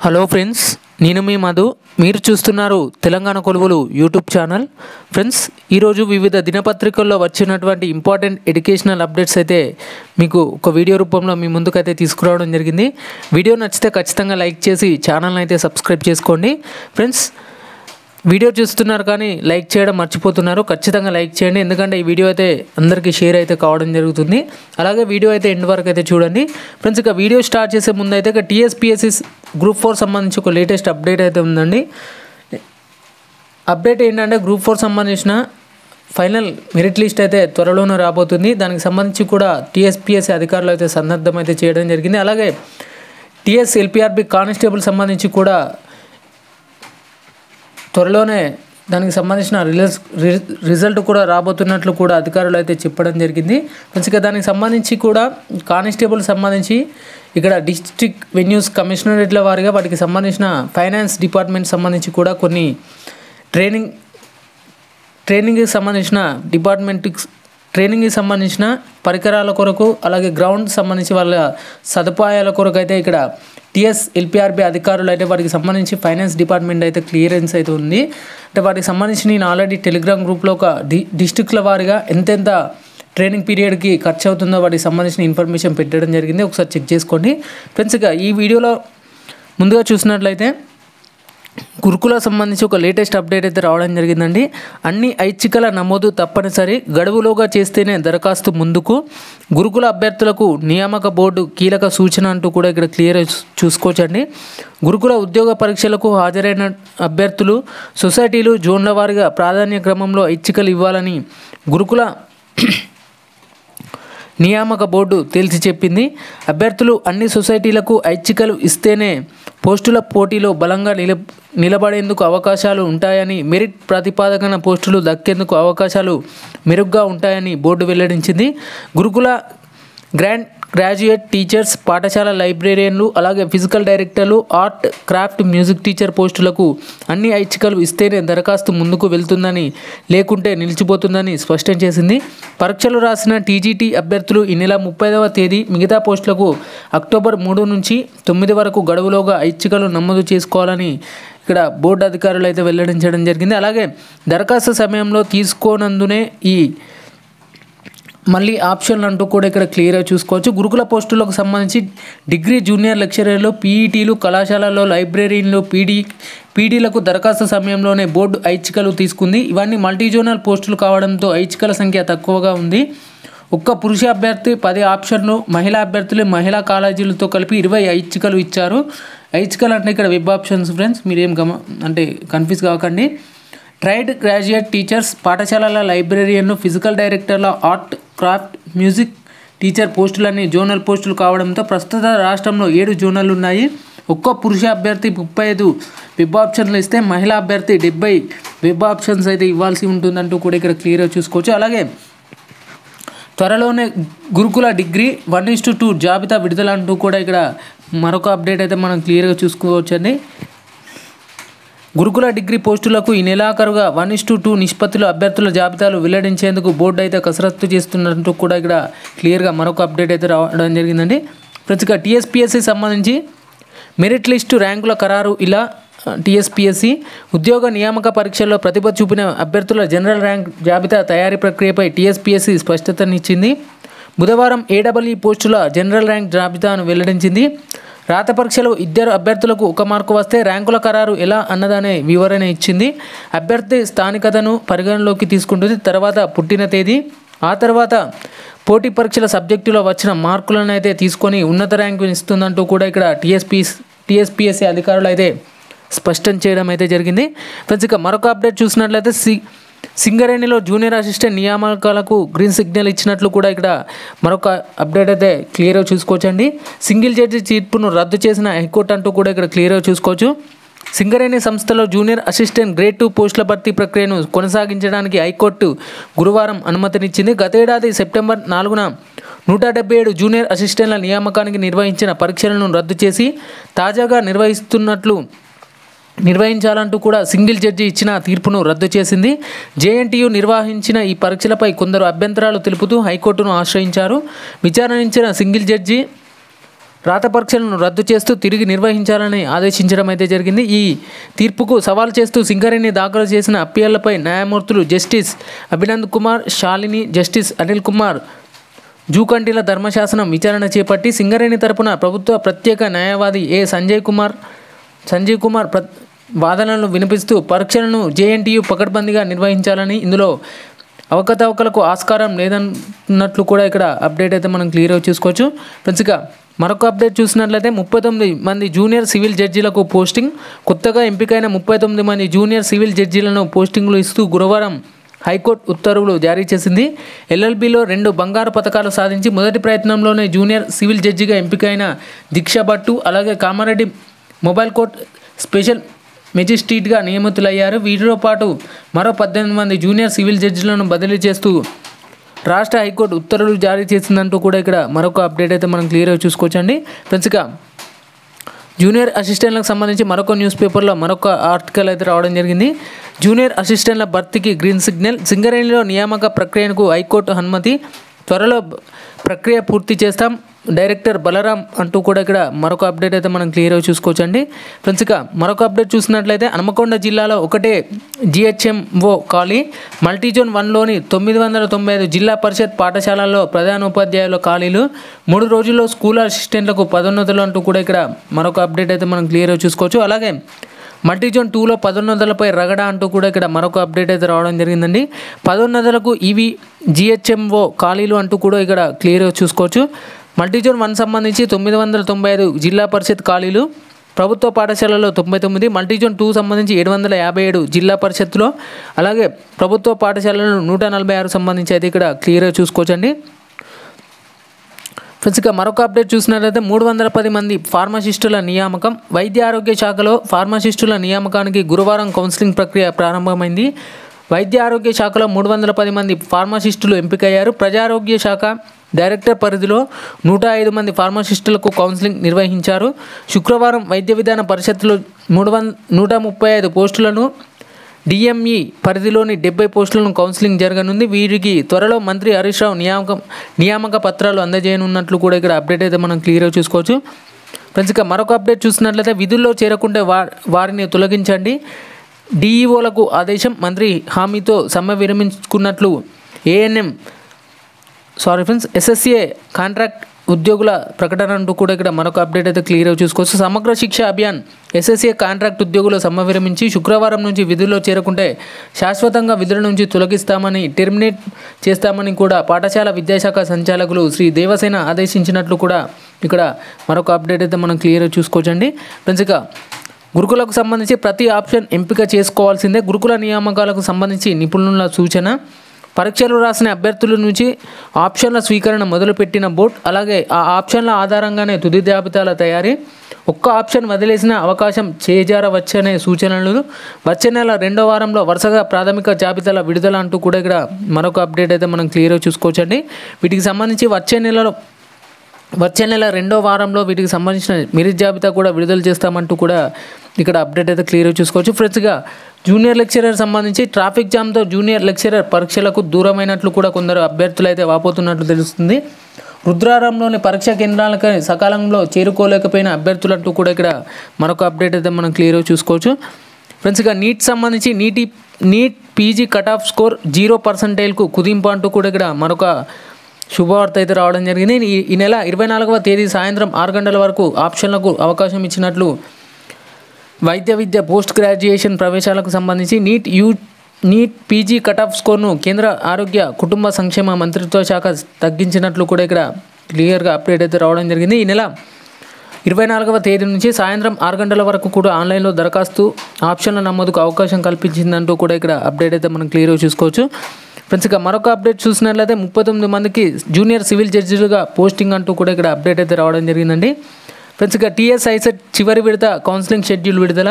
hello friends నేను మీ మధు మీరు చూస్తున్నారు తెలంగాణ కొలువులు యూట్యూబ్ ఛానల్ ఫ్రెండ్స్ ఈరోజు వివిధ దినపత్రికల్లో వచ్చినటువంటి ఇంపార్టెంట్ ఎడ్యుకేషనల్ అప్డేట్స్ అయితే మీకు ఒక వీడియో రూపంలో మీ ముందుకైతే తీసుకురావడం జరిగింది వీడియో నచ్చితే ఖచ్చితంగా లైక్ చేసి ఛానల్ని అయితే సబ్స్క్రైబ్ చేసుకోండి ఫ్రెండ్స్ వీడియో చూస్తున్నారు కానీ లైక్ చేయడం మర్చిపోతున్నారు ఖచ్చితంగా లైక్ చేయండి ఎందుకంటే ఈ వీడియో అయితే అందరికీ షేర్ అయితే కావడం జరుగుతుంది అలాగే వీడియో అయితే ఎండ్ వరకు అయితే చూడండి ఫ్రెండ్స్ ఇక వీడియో స్టార్ట్ చేసే ముందు అయితే ఇక టీఎస్పిఎస్సి గ్రూప్ ఫోర్ సంబంధించి ఒక లేటెస్ట్ అప్డేట్ అయితే ఉందండి అప్డేట్ ఏంటంటే గ్రూప్ ఫోర్ సంబంధించిన ఫైనల్ మెరిట్ లిస్ట్ అయితే త్వరలోనే రాబోతుంది దానికి సంబంధించి కూడా టీఎస్పిఎస్సి అధికారులు అయితే సన్నద్ధం అయితే చేయడం జరిగింది అలాగే టీఎస్ ఎల్పిఆర్బి కానిస్టేబుల్ సంబంధించి కూడా త్వరలోనే దానికి సంబంధించిన రిజల్ట్స్ రిజల్ట్ కూడా రాబోతున్నట్లు కూడా అధికారులు అయితే చెప్పడం జరిగింది ఫ్రెండ్స్ ఇక దానికి సంబంధించి కూడా కానిస్టేబుల్ సంబంధించి ఇక్కడ డిస్ట్రిక్ట్ వెన్యూస్ కమిషనరేట్ల వారిగా వాటికి సంబంధించిన ఫైనాన్స్ డిపార్ట్మెంట్ సంబంధించి కూడా కొన్ని ట్రైనింగ్ ట్రైనింగ్కి సంబంధించిన డిపార్ట్మెంట్ ట్రైనింగ్కి సంబంధించిన పరికరాల కొరకు అలాగే గ్రౌండ్ సంబంధించి వాళ్ళ సదుపాయాల కొరకు అయితే ఇక్కడ టిఎస్ ఎల్పిఆర్బి అధికారులు అయితే వాటికి సంబంధించి ఫైనాన్స్ డిపార్ట్మెంట్ అయితే క్లియరెన్స్ అయితే ఉంది అంటే వాటికి సంబంధించి నేను ఆల్రెడీ టెలిగ్రామ్ గ్రూప్లో ఒక డి డిస్టిక్ల వారిగా ఎంతెంత ట్రైనింగ్ పీరియడ్కి ఖర్చు అవుతుందో వాటికి సంబంధించిన ఇన్ఫర్మేషన్ పెట్టడం జరిగింది ఒకసారి చెక్ చేసుకోండి ఫ్రెండ్స్ ఇక ఈ వీడియోలో ముందుగా చూసినట్లయితే గురుకుల సంబంధించి ఒక లేటెస్ట్ అప్డేట్ అయితే రావడం జరిగిందండి అన్ని ఐచ్ఛికల నమోదు తప్పనిసరి గడువులోగా చేస్తేనే దరఖాస్తు ముందుకు గురుకుల అభ్యర్థులకు నియామక బోర్డు కీలక సూచన అంటూ కూడా ఇక్కడ క్లియర్ చూసుకోవచ్చండి గురుకుల ఉద్యోగ పరీక్షలకు హాజరైన అభ్యర్థులు సొసైటీలు జోన్ల వారీగా ప్రాధాన్య క్రమంలో ఐచ్ఛికలు ఇవ్వాలని గురుకుల నియామక బోర్డు తేల్చి చెప్పింది అభ్యర్థులు అన్ని సొసైటీలకు ఐచ్ఛికలు ఇస్తేనే పోస్టుల పోటీలో బలంగా నిల నిలబడేందుకు అవకాశాలు ఉంటాయని మెరిట్ ప్రతిపాదకన పోస్టులు దక్కేందుకు అవకాశాలు మెరుగ్గా ఉంటాయని బోర్డు వెల్లడించింది గురుకుల గ్రాండ్ గ్రాడ్యుయేట్ టీచర్స్ పాఠశాల లైబ్రేరియన్లు అలాగే ఫిజికల్ డైరెక్టర్లు ఆర్ట్ క్రాఫ్ట్ మ్యూజిక్ టీచర్ పోస్టులకు అన్ని ఐచ్ఛికలు ఇస్తేనే దరఖాస్తు ముందుకు వెళ్తుందని లేకుంటే నిలిచిపోతుందని స్పష్టం చేసింది పరీక్షలు రాసిన టీజీటీ అభ్యర్థులు ఈ నెల ముప్పైదవ తేదీ మిగతా పోస్టులకు అక్టోబర్ మూడు నుంచి తొమ్మిది వరకు గడువులోగా ఐచ్ఛికలు నమోదు చేసుకోవాలని ఇక్కడ బోర్డు అధికారులు అయితే వెల్లడించడం జరిగింది అలాగే దరఖాస్తు సమయంలో తీసుకోనందునే ఈ మళ్ళీ ఆప్షన్లు అంటూ కూడా ఇక్కడ క్లియర్గా చూసుకోవచ్చు గురుకుల పోస్టులకు సంబంధించి డిగ్రీ జూనియర్ లెక్చరర్లు పీఈటీలు కళాశాలలో లైబ్రరీలు పీడీ పీడీలకు దరఖాస్తు సమయంలోనే బోర్డు ఐచ్ఛికలు తీసుకుంది ఇవన్నీ మల్టీజోనల్ పోస్టులు కావడంతో ఐచ్ఛికల సంఖ్య తక్కువగా ఉంది ఒక్క పురుష అభ్యర్థి పది ఆప్షన్లు మహిళా అభ్యర్థులు మహిళా కాలేజీలతో కలిపి ఇరవై ఐచ్ఛికలు ఇచ్చారు ఐచ్ఛికలు అంటే ఇక్కడ వెబ్ ఆప్షన్స్ ఫ్రెండ్స్ మీరేం గమ అంటే కన్ఫ్యూజ్ కాకండి ట్రైడ్ గ్రాడ్యుయేట్ టీచర్స్ పాఠశాలల లైబ్రరీయన్లు ఫిజికల్ డైరెక్టర్ల ఆర్ట్ క్రాఫ్ట్ మ్యూజిక్ టీచర్ పోస్టులన్నీ జోనల్ పోస్టులు కావడంతో ప్రస్తుత రాష్ట్రంలో ఏడు జోనల్ ఉన్నాయి ఒక్క పురుష అభ్యర్థి ముప్పై ఐదు వెబ్ ఆప్షన్లు ఇస్తే మహిళా అభ్యర్థి డెబ్బై వెబ్ ఆప్షన్స్ అయితే ఇవ్వాల్సి ఉంటుందంటూ కూడా ఇక్కడ క్లియర్గా చూసుకోవచ్చు అలాగే త్వరలోనే Gurukula degree one is to two జాబితా విడుదల అంటూ కూడా ఇక్కడ మరొక అప్డేట్ అయితే మనం క్లియర్గా చూసుకోవచ్చండి గురుకుల డిగ్రీ పోస్టులకు ఈ నెలాఖరుగా వన్ ఇస్ టు టూ నిష్పత్తిలో అభ్యర్థుల జాబితాలు వెల్లడించేందుకు బోర్డు అయితే కసరత్తు చేస్తున్నట్టు కూడా ఇక్కడ క్లియర్గా మరొక అప్డేట్ అయితే రావడం జరిగిందండి ప్రతిగా టీఎస్పిఎస్సి సంబంధించి మెరిట్ లిస్టు ర్యాంకుల ఖరారు ఇలా టీఎస్పిఎస్సి ఉద్యోగ నియామక పరీక్షల్లో ప్రతిభ చూపిన అభ్యర్థుల జనరల్ ర్యాంక్ జాబితా తయారీ ప్రక్రియపై టీఎస్పిఎస్సి స్పష్టతనిచ్చింది బుధవారం ఏడబ్ల్యూ పోస్టుల జనరల్ ర్యాంక్ జాబితాను వెల్లడించింది రాత పరీక్షలో ఇద్దరు అభ్యర్థులకు ఒక మార్కు వస్తే ర్యాంకుల ఖరారు ఎలా అన్నదనే వివరణ ఇచ్చింది అభ్యర్థి స్థానికతను పరిగణలోకి తీసుకుంటుంది తర్వాత పుట్టిన తేదీ ఆ తర్వాత పోటీ పరీక్షల సబ్జెక్టులో వచ్చిన మార్కులను అయితే తీసుకొని ఉన్నత ర్యాంకు ఇస్తుందంటూ కూడా ఇక్కడ టీఎస్పీ టీఎస్పీఎస్సీ అధికారులు అయితే స్పష్టం చేయడం అయితే జరిగింది ఫ్రెండ్స్ ఇక మరొక అప్డేట్ చూసినట్లయితే సి సింగరేణిలో జూనియర్ అసిస్టెంట్ నియామకాలకు గ్రీన్ సిగ్నల్ ఇచ్చినట్లు కూడా ఇక్కడ మరొక అప్డేట్ అయితే క్లియర్గా చూసుకోవచ్చండి సింగిల్ జడ్జి తీర్పును రద్దు చేసిన హైకోర్టు అంటూ కూడా ఇక్కడ క్లియర్గా చూసుకోవచ్చు సింగరేణి సంస్థలో జూనియర్ అసిస్టెంట్ గ్రేడ్ టూ పోస్టుల భర్తీ ప్రక్రియను కొనసాగించడానికి హైకోర్టు గురువారం అనుమతినిచ్చింది గతేడాది సెప్టెంబర్ నాలుగున నూట డెబ్బై ఏడు జూనియర్ అసిస్టెంట్ల నియామకానికి నిర్వహించిన పరీక్షలను రద్దు చేసి తాజాగా నిర్వహిస్తున్నట్లు నిర్వహించాలంటూ కూడా సింగిల్ జడ్జి ఇచ్చిన తీర్పును రద్దు చేసింది జేఎన్టీయు నిర్వహించిన ఈ పరీక్షలపై కొందరు అభ్యంతరాలు తెలుపుతూ హైకోర్టును ఆశ్రయించారు విచారించిన సింగిల్ జడ్జి రాత పరీక్షలను రద్దు చేస్తూ తిరిగి నిర్వహించాలని ఆదేశించడం అయితే జరిగింది ఈ తీర్పుకు సవాల్ చేస్తూ సింగరేణి దాఖలు చేసిన అప్పీళ్లపై న్యాయమూర్తులు జస్టిస్ అభినంద్ కుమార్ శాలిని జస్టిస్ అనిల్ కుమార్ జూకంటిల ధర్మశాసనం విచారణ చేపట్టి సింగరేణి తరపున ప్రభుత్వ ప్రత్యేక న్యాయవాది ఏ సంజయ్ కుమార్ సంజీవ్ కుమార్ ప్ర వాదనలను వినిపిస్తూ పరీక్షలను జేఎన్టీయు పకడ్బందీగా నిర్వహించాలని ఇందులో అవకతవకలకు ఆస్కారం లేదన్నట్లు కూడా ఇక్కడ అప్డేట్ అయితే మనం క్లియర్గా చూసుకోవచ్చు ఫ్రెండ్స్ ఇక మరొక అప్డేట్ చూసినట్లయితే ముప్పై తొమ్మిది మంది జూనియర్ సివిల్ జడ్జీలకు పోస్టింగ్ కొత్తగా ఎంపికైన ముప్పై తొమ్మిది మంది జూనియర్ సివిల్ జడ్జీలను పోస్టింగ్లు ఇస్తూ గురువారం హైకోర్టు ఉత్తర్వులు జారీ చేసింది ఎల్ఎల్బిలో రెండు బంగారు పథకాలు సాధించి మొదటి ప్రయత్నంలోనే జూనియర్ సివిల్ జడ్జిగా ఎంపికైన దీక్ష భట్టు అలాగే కామారెడ్డి మొబైల్ కోర్ట్ స్పెషల్ మెజిస్ట్రేట్గా నియమితులయ్యారు వీటితో పాటు మరో పద్దెనిమిది మంది జూనియర్ సివిల్ జడ్జిలను బదిలీ చేస్తూ రాష్ట్ర హైకోర్టు ఉత్తర్వులు జారీ చేసిందంటూ కూడా ఇక్కడ మరొక అప్డేట్ అయితే మనం క్లియర్గా చూసుకోవచ్చండి ఫ్రెండ్స్ ఇక జూనియర్ అసిస్టెంట్లకు సంబంధించి మరొక న్యూస్ పేపర్లో మరొక ఆర్టికల్ అయితే రావడం జరిగింది జూనియర్ అసిస్టెంట్ల భర్తీకి గ్రీన్ సిగ్నల్ సింగరేణిలో నియామక ప్రక్రియకు హైకోర్టు అనుమతి త్వరలో ప్రక్రియ పూర్తి చేస్తాం డైరెక్టర్ బలరాం అంటూ కూడా ఇక్కడ మరొక అప్డేట్ అయితే మనం క్లియర్గా చూసుకోవచ్చండి ఫ్రెండ్స్ ఇక మరొక అప్డేట్ చూసినట్లయితే హనుమకొండ జిల్లాలో ఒకటే జిహెచ్ఎంఓ ఖాళీ మల్టీజోన్ వన్లోని తొమ్మిది వందల తొంభై ఐదు జిల్లా పరిషత్ పాఠశాలల్లో ప్రధానోపాధ్యాయుల ఖాళీలు మూడు రోజుల్లో స్కూల్ అసిస్టెంట్లకు పదోన్నతులు అంటూ కూడా ఇక్కడ మరొక అప్డేట్ అయితే మనం క్లియర్గా చూసుకోవచ్చు అలాగే మల్టీజోన్ టూలో పదోన్నతులపై రగడ అంటూ కూడా ఇక్కడ మరొక అప్డేట్ అయితే రావడం జరిగిందండి పదోన్నతులకు ఇవి జిహెచ్ఎంఓ ఖాళీలు అంటూ కూడా ఇక్కడ క్లియర్గా చూసుకోవచ్చు మల్టీజోన్ వన్ సంబంధించి తొమ్మిది వందల తొంభై ఐదు జిల్లా పరిషత్ ఖాళీలు ప్రభుత్వ పాఠశాలలో తొంభై తొమ్మిది మల్టీజోన్ టూ సంబంధించి ఏడు వందల యాభై ఏడు జిల్లా పరిషత్తులో అలాగే ప్రభుత్వ పాఠశాలలో నూట నలభై ఆరు సంబంధించి అయితే ఇక్కడ క్లియర్గా చూసుకోవచ్చండి ఫ్రెండ్స్ ఇక మరొక అప్డేట్ చూసినట్లయితే మూడు వందల పది మంది ఫార్మసిస్టుల నియామకం వైద్య ఆరోగ్య శాఖలో ఫార్మసిస్టుల నియామకానికి గురువారం కౌన్సిలింగ్ ప్రక్రియ ప్రారంభమైంది వైద్య ఆరోగ్య శాఖలో మూడు వందల పది మంది ఫార్మసిస్టులు ఎంపికయ్యారు ప్రజారోగ్య శాఖ డైరెక్టర్ పరిధిలో నూట ఐదు మంది ఫార్మసిస్టులకు కౌన్సిలింగ్ నిర్వహించారు శుక్రవారం వైద్య విధాన పరిషత్తులో మూడు వంద నూట ముప్పై ఐదు పోస్టులను డిఎంఈ పరిధిలోని డెబ్బై పోస్టులను కౌన్సిలింగ్ జరగనుంది వీరికి త్వరలో మంత్రి హరీష్ రావు నియామకం నియామక పత్రాలు అందజేయనున్నట్లు కూడా ఇక్కడ అప్డేట్ అయితే మనం క్లియర్గా చూసుకోవచ్చు ఫ్రెండ్స్ ఇక మరొక అప్డేట్ చూసినట్లయితే విధుల్లో చేరకుంటే వా వారిని తొలగించండి డిఈఓలకు ఆదేశం మంత్రి హామీతో సమ్మె విరమించుకున్నట్లు ANM sorry friends SSA contract ఉద్యోగుల ప్రకటన అంటూ కూడా ఇక్కడ మరొక అప్డేట్ అయితే క్లియర్గా చూసుకోవచ్చు సమగ్ర శిక్ష అభియాన్ ఎస్ఎస్ఏ కాంట్రాక్ట్ ఉద్యోగులు సమ్మె విరమించి శుక్రవారం నుంచి విధుల్లో చేరుకుంటే శాశ్వతంగా విధుల నుంచి తొలగిస్తామని టెర్మినేట్ చేస్తామని కూడా పాఠశాల విద్యాశాఖ సంచాలకులు శ్రీ దేవసేన ఆదేశించినట్లు కూడా ఇక్కడ మరొక అప్డేట్ అయితే మనం క్లియర్గా చూసుకోవచ్చండి ఫ్రెండ్స్ ఇక గురుకులకు సంబంధించి ప్రతి ఆప్షన్ ఎంపిక చేసుకోవాల్సిందే గురుకుల నియామకాలకు సంబంధించి నిపుణుల సూచన పరీక్షలు రాసిన అభ్యర్థుల నుంచి ఆప్షన్ల స్వీకరణ మొదలుపెట్టిన బోర్డు అలాగే ఆ ఆప్షన్ల ఆధారంగానే తుది జాబితాల తయారీ ఒక్క ఆప్షన్ వదిలేసిన అవకాశం చేజారవచ్చనే సూచనలు వచ్చే నెల రెండో వారంలో వరుసగా ప్రాథమిక జాబితాల విడుదల అంటూ కూడా ఇక్కడ మరొక అప్డేట్ అయితే మనం క్లియర్గా చూసుకోవచ్చండి వీటికి సంబంధించి వచ్చే నెలలో వచ్చే నెల రెండో వారంలో వీటికి సంబంధించిన మెరిట్ జాబితా కూడా విడుదల చేస్తామంటూ కూడా ఇక్కడ అప్డేట్ అయితే క్లియర్గా చూసుకోవచ్చు ఫ్రెండ్స్గా జూనియర్ లెక్చరర్ సంబంధించి ట్రాఫిక్ జామ్తో జూనియర్ లెక్చరర్ పరీక్షలకు దూరమైనట్లు కూడా కొందరు అభ్యర్థులు అయితే వాపోతున్నట్లు తెలుస్తుంది రుద్రారంలోని పరీక్షా కేంద్రాలకు సకాలంలో చేరుకోలేకపోయిన అభ్యర్థులంటూ కూడా ఇక్కడ మరొక అప్డేట్ అయితే మనం క్లియర్గా చూసుకోవచ్చు ఫ్రెండ్స్ ఇక నీట్ సంబంధించి నీటి NEET PG cut off score zero పర్సంటైల్కు కుదింపు అంటూ కూడా ఇక్కడ మరొక శుభవార్త అయితే రావడం జరిగింది ఈ ఈ నెల ఇరవై నాలుగవ తేదీ సాయంత్రం ఆరు గంటల వరకు ఆప్షన్లకు అవకాశం ఇచ్చినట్లు వైద్య విద్య పోస్ట్ గ్రాడ్యుయేషన్ ప్రవేశాలకు సంబంధించి నీట్ యూ నీట్ పీజీ కట్ ఆఫ్ స్కోర్ను కేంద్ర ఆరోగ్య కుటుంబ సంక్షేమ మంత్రిత్వ శాఖ తగ్గించినట్లు కూడా ఇక్కడ క్లియర్గా అప్డేట్ అయితే రావడం జరిగింది ఈ నెల ఇరవై నాలుగవ తేదీ నుంచి సాయంత్రం ఆరు గంటల వరకు కూడా ఆన్లైన్లో దరఖాస్తు ఆప్షన్ల నమోదుకు అవకాశం కల్పించిందంటూ కూడా ఇక్కడ అప్డేట్ అయితే మనం క్లియర్గా చూసుకోవచ్చు ఫ్రెండ్స్ ఇక మరొక అప్డేట్ చూసినట్లయితే ముప్పై తొమ్మిది మందికి జూనియర్ సివిల్ జడ్జిలుగా పోస్టింగ్ అంటూ కూడా ఇక్కడ అప్డేట్ అయితే రావడం జరిగిందండి ఫ్రెండ్స్ ఇక టీఎస్ ఐసెట్ చివరి విడత కౌన్సిలింగ్ షెడ్యూల్ విడుదల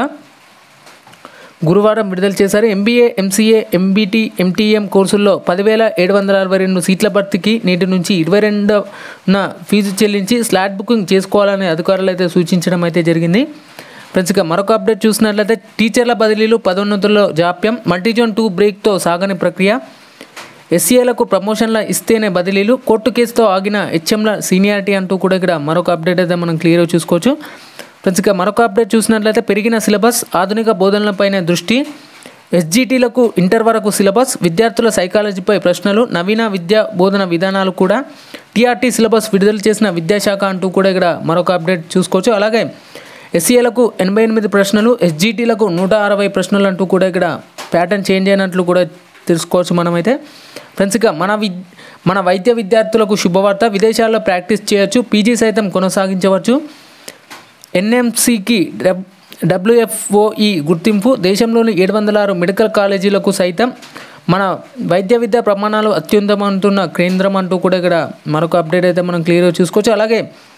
గురువారం విడుదల చేశారు ఎంబీఏ ఎంసీఏ ఎంబీటీ ఎంటీఎం కోర్సుల్లో పదివేల ఏడు వందల అరవై రెండు సీట్ల భర్తీకి నేటి నుంచి ఇరవై రెండున ఫీజు చెల్లించి స్లాట్ బుకింగ్ చేసుకోవాలని అధికారులు అయితే సూచించడం అయితే జరిగింది ఫ్రెండ్స్ ఇక మరొక అప్డేట్ చూసినట్లయితే టీచర్ల బదిలీలు పదోన్నతుల్లో జాప్యం మల్టీజోన్ టూ బ్రేక్తో సాగని ప్రక్రియ ఎస్సీఏలకు ప్రమోషన్ల ఇస్తేనే బదిలీలు కోర్టు కేసుతో ఆగిన హెచ్ఎంల సీనియారిటీ అంటూ కూడా ఇక్కడ మరొక అప్డేట్ అయితే మనం క్లియర్గా చూసుకోవచ్చు ఫ్రెండ్స్ ఇక మరొక అప్డేట్ చూసినట్లయితే పెరిగిన సిలబస్ ఆధునిక బోధనలపైన దృష్టి ఎస్జిటీలకు ఇంటర్ వరకు సిలబస్ విద్యార్థుల సైకాలజీపై ప్రశ్నలు నవీన విద్యా బోధన విధానాలు కూడా టీఆర్టీ సిలబస్ విడుదల చేసిన విద్యాశాఖ అంటూ కూడా ఇక్కడ మరొక అప్డేట్ చూసుకోవచ్చు అలాగే ఎస్సీఏలకు ఎనభై ఎనిమిది ప్రశ్నలు ఎస్జిటీలకు నూట అరవై ప్రశ్నలు అంటూ కూడా ఇక్కడ ప్యాటర్న్ చేంజ్ అయినట్లు కూడా తెలుసుకోవచ్చు మనమైతే ఫ్రెండ్స్ ఇక మన వి మన వైద్య విద్యార్థులకు శుభవార్త విదేశాల్లో ప్రాక్టీస్ చేయొచ్చు పీజీ సైతం కొనసాగించవచ్చు ఎన్ఎంసికి డబ్ డబ్ల్యూఎఫ్ఓఈ గుర్తింపు దేశంలోని ఏడు వందల ఆరు మెడికల్ కాలేజీలకు సైతం మన వైద్య విద్యా ప్రమాణాలు అత్యున్నతమంటున్న కేంద్రం అంటూ కూడా ఇక్కడ మరొక అప్డేట్ అయితే మనం క్లియర్గా చూసుకోవచ్చు అలాగే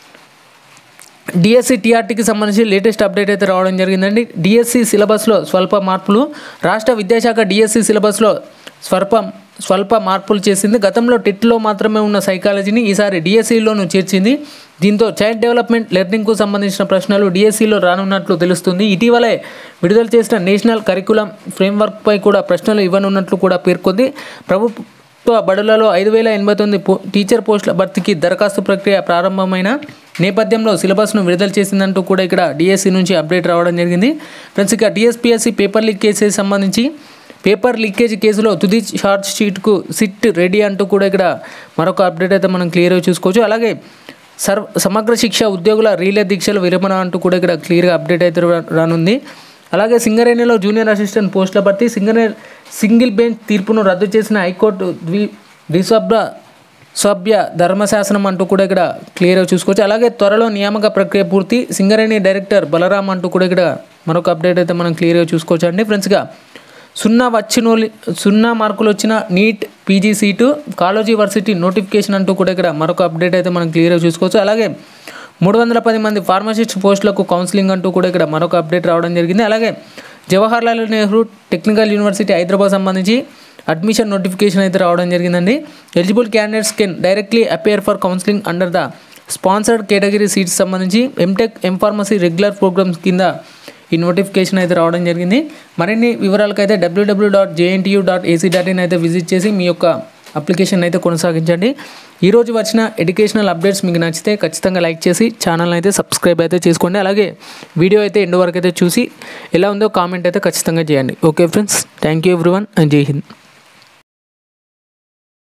డిఎస్సి టీఆర్టీకి సంబంధించి లేటెస్ట్ అప్డేట్ అయితే రావడం జరిగిందండి డిఎస్సి సిలబస్లో స్వల్ప మార్పులు రాష్ట్ర విద్యాశాఖ డిఎస్సి సిలబస్లో స్వల్ప స్వల్ప మార్పులు చేసింది గతంలో టెట్లో మాత్రమే ఉన్న సైకాలజీని ఈసారి డిఎస్సిలోనూ చేర్చింది దీంతో చైల్డ్ డెవలప్మెంట్ లెర్నింగ్కు సంబంధించిన ప్రశ్నలు డిఎస్సిలో రానున్నట్లు తెలుస్తుంది ఇటీవలే విడుదల చేసిన నేషనల్ కరికులం ఫ్రేమ్వర్క్పై కూడా ప్రశ్నలు ఇవ్వనున్నట్లు కూడా పేర్కొంది ప్రభుత్వ బడులలో ఐదు వేల ఎనభై తొమ్మిది పో టీచర్ పోస్టుల భర్తీకి దరఖాస్తు ప్రక్రియ ప్రారంభమైన నేపథ్యంలో సిలబస్ను విడుదల చేసిందంటూ కూడా ఇక్కడ డిఎస్సి నుంచి అప్డేట్ రావడం జరిగింది ఫ్రెండ్స్ ఇక టీఎస్పీఎస్సీ పేపర్ లీక్ కేసుకి సంబంధించి పేపర్ లీకేజ్ కేసులో తుది షార్ట్ షీట్కు సిట్ రెడీ అంటూ కూడా ఇక్కడ మరొక అప్డేట్ అయితే మనం క్లియర్గా చూసుకోవచ్చు అలాగే సర్వ సమగ్ర శిక్ష ఉద్యోగుల రీలే దీక్షలు విరమణ అంటూ కూడా ఇక్కడ క్లియర్గా అప్డేట్ అయితే రా- రానుంది అలాగే సింగరేణిలో జూనియర్ అసిస్టెంట్ పోస్టుల భర్తీ సింగరే సింగిల్ బెంచ్ తీర్పును రద్దు చేసిన హైకోర్టు ద్వి ద్విసభ్య సభ్య ధర్మశాసనం అంటూ కూడా ఇక్కడ క్లియర్గా చూసుకోవచ్చు అలాగే త్వరలో నియామక ప్రక్రియ పూర్తి సింగరేణి డైరెక్టర్ బలరాం అంటూ కూడా ఇక్కడ మరొక అప్డేట్ అయితే మనం క్లియర్గా చూసుకోవచ్చు అండి ఫ్రెండ్స్గా సున్నా వచ్చినోలి సున్నా మార్కులు వచ్చిన NEET PG seat college varsity notification అంటూ కూడా ఇక్కడ మరొక అప్డేట్ అయితే మనం క్లియర్గా చూసుకోవచ్చు అలాగే మూడు వందల పది మంది ఫార్మసిస్ట్ పోస్టులకు కౌన్సిలింగ్ అంటూ కూడా ఇక్కడ మరొక అప్డేట్ రావడం జరిగింది అలాగే జవహర్లాల్ నెహ్రూ టెక్నికల్ యూనివర్సిటీ హైదరాబాద్ సంబంధించి అడ్మిషన్ నోటిఫికేషన్ అయితే రావడం జరిగిందండి eligible candidates can directly appear for counselling under the sponsored category seats సంబంధించి MTech M pharmacy regular programmes కింద ఈ నోటిఫికేషన్ అయితే రావడం జరిగింది మరిన్ని వివరాలకైతే డబ్ల్యూడబ్ల్యూ dot JNTU dot AC dot in అయితే విజిట్ చేసి మీ యొక్క అప్లికేషన్ అయితే కొనసాగించండి ఈరోజు వచ్చిన ఎడ్యుకేషనల్ అప్డేట్స్ మీకు నచ్చితే ఖచ్చితంగా లైక్ చేసి ఛానల్ అయితే సబ్స్క్రైబ్ అయితే చేసుకోండి అలాగే వీడియో అయితే ఎండ్ వరకు అయితే చూసి ఎలా ఉందో కామెంట్ అయితే ఖచ్చితంగా చేయండి okay friends thank you everyone and Jai Hind